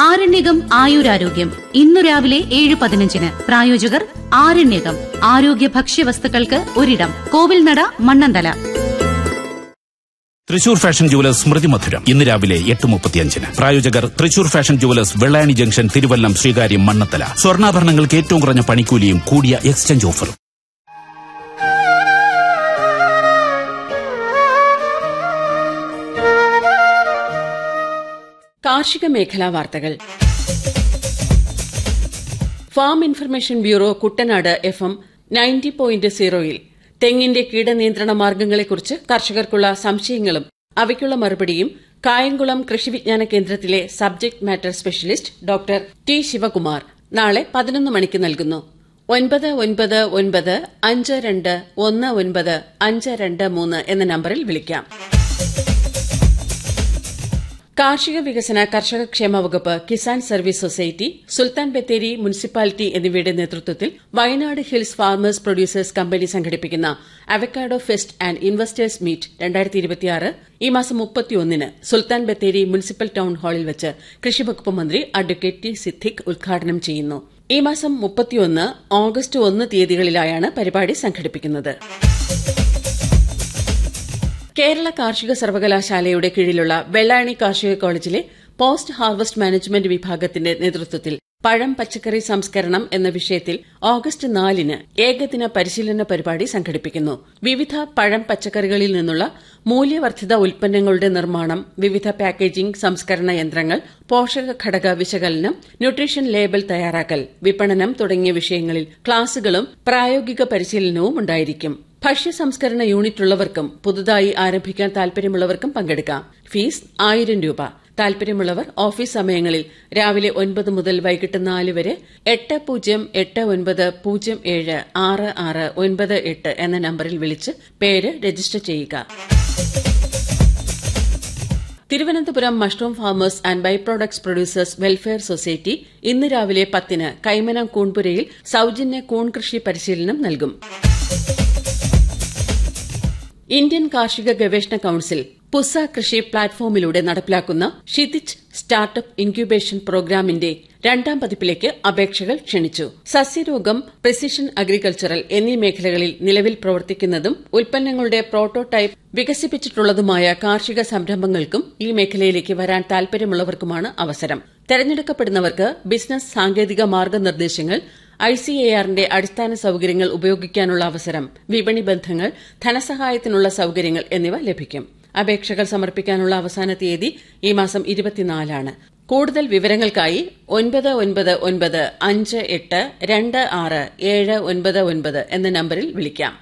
ആരണ്യകം ആയുരാരോഗ്യം ഇന്നു രാവിലെ ഏഴ് പതിനഞ്ചിന് പ്രായോജകർ ആരണ്യകം ആരോഗ്യ ഭക്ഷ്യവസ്തുക്കൾക്ക് ഒരിടം കോവിൽനട മണ്ണന്തല തൃശൂർ ഫാഷൻ ജുവലേഴ്സ് സ്മൃതി മധുരം ഇന്ന് രാവിലെ എട്ട് മുപ്പത്തിയഞ്ചിന് പ്രായോജകർ Thrissur fashion jewellers Vellayani junction Thiruvallam Sreekaryam Mannanthala സ്വർണ്ണാഭരണങ്ങൾക്ക് ഏറ്റവും കുറഞ്ഞ പണിക്കൂലിയും കൂടിയ എക്സ്ചേഞ്ച് ഓഫറും കാർഷിക മേഖലാ വാർത്തകൾ farm information bureau Kuttanad F M ninety point സീറോയിൽ തെങ്ങിന്റെ കീടനിയന്ത്രണ മാർഗങ്ങളെക്കുറിച്ച് കർഷകർക്കുള്ള സംശയങ്ങളും അവയ്ക്കുള്ള മറുപടിയും കായംകുളം കൃഷിവിജ്ഞാന കേന്ദ്രത്തിലെ subject matter specialist doctor T Sivakumar നാളെ പതിനൊന്ന് മണിക്ക് നൽകുന്നു ഒൻപത് ഒൻപത് ഒൻപത് അഞ്ച് രണ്ട് ഒന്ന് ഒൻപത് അഞ്ച് രണ്ട് മൂന്ന് എന്ന നമ്പറിൽ വിളിക്കാം കാർഷിക വികസന കർഷക ക്ഷേമ വകുപ്പ് Kisan service society Sultan Bathery municipality എന്നിവയുടെ നേതൃത്വത്തിൽ Wayanad hills farmers producers company സംഘടിപ്പിക്കുന്ന avocado fest and investors meet ഈ മാസം മുപ്പത്തിയൊന്നിന് സുൽത്താൻ ബത്തേരി മുനിസിപ്പൽ ടൌൺ ഹാളിൽ വെച്ച് കൃഷിവകുപ്പ് മന്ത്രി അഡ്വക്കേറ്റ് ടി സിദ്ദിഖ് ഉദ്ഘാടനം ചെയ്യുന്നു ഈ മാസം മുപ്പത്തിയൊന്ന് ഓഗസ്റ്റ് ഒന്ന് തീയതികളിലായാണ് പരിപാടി സംഘടിപ്പിക്കുന്നത് കേരള കാർഷിക സർവകലാശാലയുടെ കീഴിലുള്ള വെള്ളായണി കാർഷിക കോളേജിലെ പോസ്റ്റ് ഹാർവസ്റ്റ് മാനേജ്മെന്റ് വിഭാഗത്തിന്റെ നേതൃത്വത്തിൽ പഴം പച്ചക്കറി സംസ്കരണം എന്ന വിഷയത്തിൽ ഓഗസ്റ്റ് നാലിന് ഏകദിന പരിശീലന പരിപാടി സംഘടിപ്പിക്കുന്നു വിവിധ പഴം പച്ചക്കറികളിൽ നിന്നുള്ള മൂല്യവർദ്ധിത ഉൽപ്പന്നങ്ങളുടെ നിർമ്മാണം വിവിധ പാക്കേജിംഗ് സംസ്കരണ യന്ത്രങ്ങൾ പോഷക ഘടക വിശകലനം ന്യൂട്രീഷൻ ലേബൽ തയ്യാറാക്കൽ വിപണനം തുടങ്ങിയ വിഷയങ്ങളിൽ ക്ലാസുകളും പ്രായോഗിക പരിശീലനവും ഉണ്ടായിരിക്കും ഭക്ഷ്യ സംസ്കരണ യൂണിറ്റുള്ളവർക്കും പുതുതായി ആരംഭിക്കാൻ താൽപര്യമുള്ളവർക്കും പങ്കെടുക്കാം ഫീസ് ആയിരം രൂപ താൽപര്യമുള്ളവർ ഓഫീസ് സമയങ്ങളിൽ രാവിലെ ഒൻപത് മുതൽ വൈകിട്ട് നാല് വരെ എട്ട് പൂജ്യം എട്ട് ഒൻപത് പൂജ്യം ഏഴ് ആറ് ആറ് ഒൻപത് എട്ട് എന്ന നമ്പറിൽ വിളിച്ച് പേര് രജിസ്റ്റർ ചെയ്യുക Thiruvananthapuram mushroom farmers and by products producers welfare society ഇന്ന് രാവിലെ പത്തിന് കൈമനം കൂൺപുരയിൽ സൌജന്യ കൂൺ കൃഷി പരിശീലനം നൽകും ഇന്ത്യൻ കാർഷിക ഗവേഷണ കൌൺസിൽ പുസ കൃഷി പ്ലാറ്റ്ഫോമിലൂടെ നടപ്പിലാക്കുന്ന ഷിതിജ് സ്റ്റാർട്ടപ്പ് ഇൻക്യുബേഷൻ പ്രോഗ്രാമിന്റെ രണ്ടാം പതിപ്പിലേക്ക് അപേക്ഷകൾ ക്ഷണിച്ചു സസ്യരോഗം പ്രിസിഷൻ അഗ്രികൾച്ചറൽ എന്നീ മേഖലകളിൽ നിലവിൽ പ്രവർത്തിക്കുന്നതും ഉൽപ്പന്നങ്ങളുടെ പ്രോട്ടോടൈപ്പ് വികസിപ്പിച്ചിട്ടുള്ളതുമായ കാർഷിക സംരംഭങ്ങൾക്കും ഈ മേഖലയിലേക്ക് വരാൻ താൽപര്യമുള്ളവർക്കുമാണ് അവസരം തെരഞ്ഞെടുക്കപ്പെടുന്നവർക്ക് ബിസിനസ് സാങ്കേതിക മാർഗനിർദ്ദേശങ്ങൾ ഐസിഎആറിന്റെ അടിസ്ഥാന സൌകര്യങ്ങൾ ഉപയോഗിക്കാനുള്ള അവസരം വിപണി ബന്ധങ്ങൾ ധനസഹായത്തിനുള്ള സൌകര്യങ്ങൾ എന്നിവ ലഭിക്കും അപേക്ഷകൾ സമർപ്പിക്കാനുള്ള അവസാന തീയതി ഈ മാസം ഇരുപത്തിനാലാണ് കൂടുതൽ വിവരങ്ങൾക്കായി ഒൻപത് ഒൻപത് ഒൻപത് അഞ്ച് എട്ട് രണ്ട് ആറ് ഏഴ് ഒൻപത് ഒൻപത് എന്ന നമ്പറിൽ വിളിക്കാം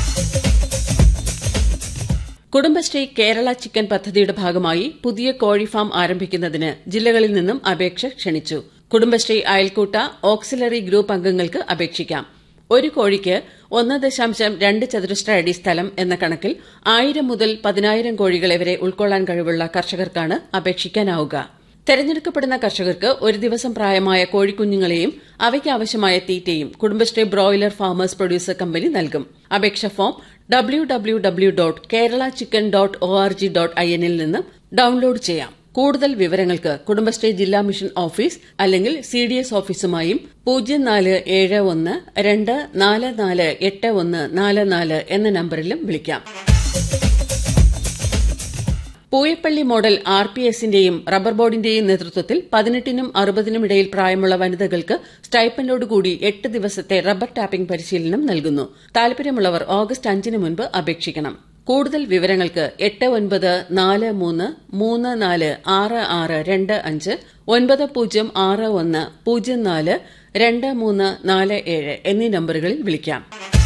കുടുംബശ്രീ കേരള ചിക്കൻ പദ്ധതിയുടെ ഭാഗമായി പുതിയ കോഴി ഫാം ആരംഭിക്കുന്നതിന് ജില്ലകളിൽ നിന്നും അപേക്ഷ ക്ഷണിച്ചു കുടുംബശ്രീ അയൽക്കൂട്ട ഓക്സിലറി ഗ്രൂപ്പ് അംഗങ്ങൾക്ക് അപേക്ഷിക്കാം ഒരു കോഴിക്ക് ഒന്ന് ദശാംശം രണ്ട് ചതുരശ്ര അടി സ്ഥലം എന്ന കണക്കിൽ ആയിരം മുതൽ പതിനായിരം കോഴികളെ വരെ ഉൾക്കൊള്ളാൻ കഴിവുള്ള കർഷകർക്കാണ് അപേക്ഷിക്കാനാവുക തെരഞ്ഞെടുക്കപ്പെടുന്ന കർഷകർക്ക് ഒരു ദിവസം പ്രായമായ കോഴിക്കുഞ്ഞുങ്ങളെയും അവയ്ക്ക് ആവശ്യമായ തീറ്റയും Kudumbashree broiler farmers producer company നൽകും അപേക്ഷ form W W W dot Kerala chicken dot O R G dot I എന്നിൽ നിന്നും ഡൌൺലോഡ് ചെയ്യാം കൂടുതൽ വിവരങ്ങൾക്ക് കുടുംബശ്രീ ജില്ലാ മിഷൻ ഓഫീസ് അല്ലെങ്കിൽ സി ഡി എസ് ഓഫീസുമായും പൂജ്യം നാല് ഏഴ് ഒന്ന് രണ്ട് നാല് നാല് എട്ട് ഒന്ന് നാല് നാല് എന്ന നമ്പറിലും വിളിക്കാം പൂയപ്പള്ളി മോഡൽ ആർ പി എസിന്റെയും റബ്ബർ ബോർഡിന്റെയും നേതൃത്വത്തിൽ പതിനെട്ടിനും അറുപതിനും ഇടയിൽ പ്രായമുള്ള വനിതകൾക്ക് സ്റ്റൈപ്പൻഡോടുകൂടി എട്ട് ദിവസത്തെ റബ്ബർ ടാപ്പിംഗ് പരിശീലനം നൽകുന്നു താൽപര്യമുള്ളവർ ഓഗസ്റ്റ് അഞ്ചിന് മുൻപ് അപേക്ഷിക്കണം കൂടുതൽ വിവരങ്ങൾക്ക് എട്ട് ഒൻപത് നാല് മൂന്ന് മൂന്ന് നാല് ആറ് ആറ് രണ്ട് അഞ്ച് ഒൻപത് പൂജ്യം ആറ് ഒന്ന് പൂജ്യം നാല് രണ്ട് മൂന്ന് നാല് ഏഴ് എന്നീ നമ്പറുകളിൽ വിളിക്കാം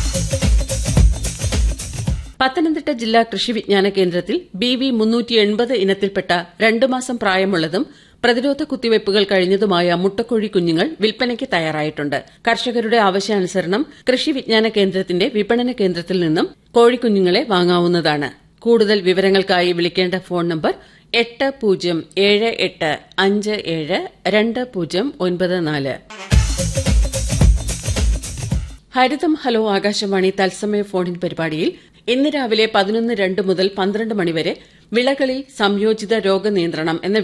പത്തനംതിട്ട ജില്ലാ കൃഷി വിജ്ഞാന കേന്ദ്രത്തിൽ ബി വി മുന്നൂറ്റി എൺപത് ഇനത്തിൽപ്പെട്ട രണ്ടു മാസം പ്രായമുള്ളതും പ്രതിരോധ കുത്തിവയ്പ്പുകൾ കഴിഞ്ഞതുമായ മുട്ടക്കോഴി കുഞ്ഞുങ്ങൾ വിൽപ്പനയ്ക്ക് തയ്യാറായിട്ടുണ്ട് കർഷകരുടെ ആവശ്യാനുസരണം കൃഷി വിജ്ഞാന കേന്ദ്രത്തിന്റെ വിപണന കേന്ദ്രത്തിൽ നിന്നും കോഴിക്കുഞ്ഞുങ്ങളെ വാങ്ങാവുന്നതാണ് കൂടുതൽ വിവരങ്ങൾക്കായി വിളിക്കേണ്ട ഫോൺ നമ്പർ എട്ട് പൂജ്യം ഏഴ് എട്ട് അഞ്ച് ഏഴ് രണ്ട് പൂജ്യം ഒൻപത് നാല് ഹരിതം ഹലോ ആകാശവാണി തത്സമയ ഫോണിൻ പരിപാടിയിൽ ഇന്ന് രാവിലെ പതിനൊന്ന് രണ്ട് മുതൽ പന്ത്രണ്ട് മണിവരെ വിളകളിൽ സംയോജിത രോഗനിയന്ത്രണം എന്ന